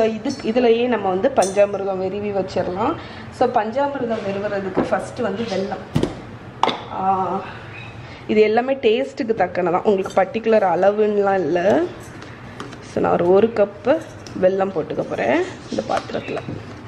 so இது இதுலயே நம்ம வந்து பஞ்சாமிர்தம் விருவி வச்சிடலாம் ஸோ பஞ்சாமிர்தம் விருவுறதுக்கு ஃபஸ்ட்டு வந்து வெல்லம் ஆஹ், இது எல்லாமே டேஸ்ட்டுக்கு தக்கனதான் உங்களுக்கு பர்டிகுலர் அளவுன்னெலாம் இல்லை ஸோ நான் ஒரு ஒரு கப்பு வெல்லம் போட்டுக்க போகிறேன் இந்த பாத்திரத்தில்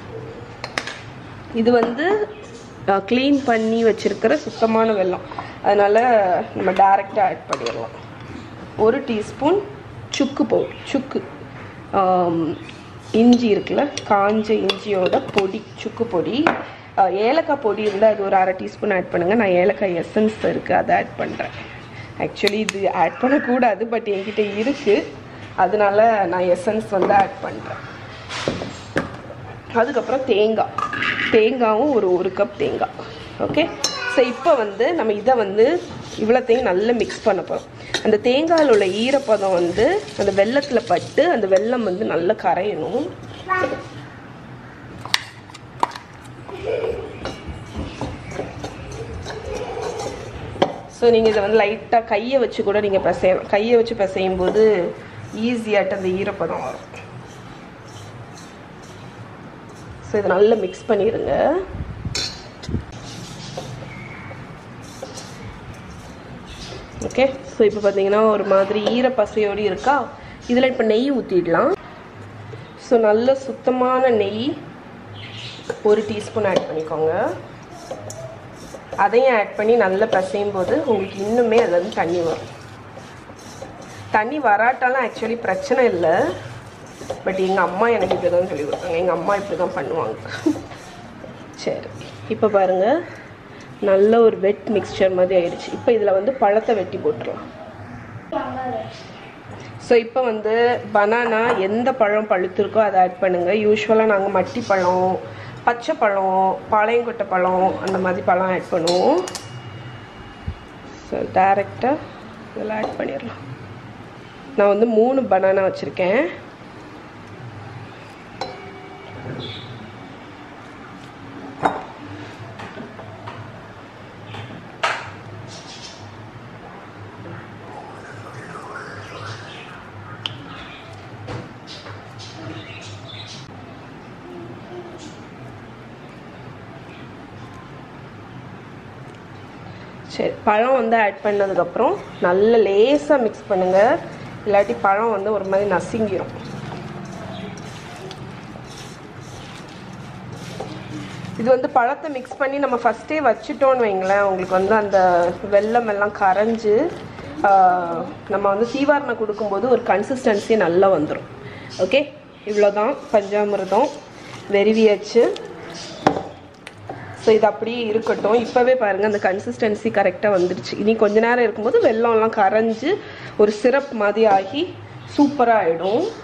இது வந்து க்ளீன் பண்ணி வச்சிருக்கிற சுத்தமான வெல்லம் அதனால் நம்ம டைரெக்டாக ஆட் பண்ணிடலாம் ஒரு டீஸ்பூன் சுக்கு பவுடர் சுக்கு ஆம், இஞ்சி இருக்குல்ல காஞ்ச இஞ்சியோட பொடி சுக்கு பொடி ஆ, ஏலக்காய் பொடி இருந்தால் அது ஒரு அரை டீஸ்பூன் ஆட் பண்ணுங்கள் நான் ஏலக்காய் எசன்ஸ் இருக்குது அதை ஆட் பண்ணுறேன் ஆக்சுவலி இது ஆட் பண்ணக்கூடாது பட் என்கிட்ட இருக்குது அதனால நான் எசன்ஸ் வந்து ஆட் பண்ணுறேன் அதுக்கப்புறம் தேங்காய் தேங்காவும் ஒரு ஒரு கப் தேங்காய் ஓகே ஸோ இப்போ வந்து நம்ம இதை வந்து இவ்வளோத்தையும் நல்லா மிக்ஸ் பண்ண போகிறோம் அந்த தேங்காயில் உள்ள ஈரப்பதம் வந்து அந்த வெள்ளத்தில் பட்டு அந்த வெல்லம் வந்து நல்லா கரையணும் ஸோ நீங்கள் இதை வந்து லைட்டாக கையை வச்சு கூட நீங்கள் பிசையலாம் கையை வச்சு பிசையும் போது ஈஸியாட்டு அந்த ஈரப்பதம் வரும் ஸோ இதை நல்லா மிக்ஸ் பண்ணிடுங்க ஓகே ஸோ இப்போ பார்த்தீங்கன்னா ஒரு மாதிரி ஈரப்பசையோடு இருக்கா இதில் இப்போ நெய் ஊற்றிடலாம் ஸோ நல்ல சுத்தமான நெய் ஒரு டீஸ்பூன் ஆட் பண்ணிக்கோங்க அதையும் ஆட் பண்ணி நல்லா பிசையும் போது உங்களுக்கு இன்னுமே அதுல இருந்து தண்ணி வரும் தண்ணி வராட்டாலும் ஆக்சுவலி பிரச்சனை இல்லை பட் எங்கள் அம்மா எனக்கு இப்படி தான் சொல்லி கொடுத்தாங்க எங்கள் அம்மா இப்படி தான் பண்ணுவாங்க சரி இப்போ பாருங்கள் நல்ல ஒரு வெட் மிக்ஸ்சர் மாதிரி ஆயிடுச்சு இப்போ இதில் வந்து பழத்தை வெட்டி போட்டுடலாம் ஸோ இப்போ வந்து பனானா எந்த பழம் பழுத்திருக்கோ அதை ஆட் பண்ணுங்கள் யூஸ்வலாக நாங்கள் மட்டி பழம் பச்சை பழம் பாளையங்கொட்டை பழம் அந்த மாதிரி பழம் ஆட் பண்ணுவோம் ஸோ டேரெக்டாக இதெல்லாம் ஆட் பண்ணிடலாம் நான் வந்து மூணு பனானா வச்சுருக்கேன் சரி பழம் வந்து ஆட் பண்ணதுக்கப்புறம் நல்ல லேசாக மிக்ஸ் பண்ணுங்கள் இல்லாட்டி பழம் வந்து ஒரு மாதிரி நசுங்கிரும் இது வந்து பழத்தை மிக்ஸ் பண்ணி நம்ம ஃபஸ்ட்டே வச்சுட்டோன்னு வைங்களேன் உங்களுக்கு வந்து அந்த வெல்லம் எல்லாம் கரைஞ்சு ஆஹ், நம்ம வந்து சீவாரணை கொடுக்கும்போது ஒரு கன்சிஸ்டன்சி நல்லா வந்துடும் ஓகே இவ்வளோதான் பஞ்சாமிர்தம் வெறிவியாச்சு ஸோ இது அப்படியே இருக்கட்டும் இப்போவே பாருங்கள் அந்த கன்சிஸ்டன்சி கரெக்டாக வந்துடுச்சு இனி கொஞ்ச நேரம் இருக்கும்போது வெள்ளம்லாம் கரைஞ்சு ஒரு சிரப் மாதிரி ஆகி சூப்பராக ஆகிடும்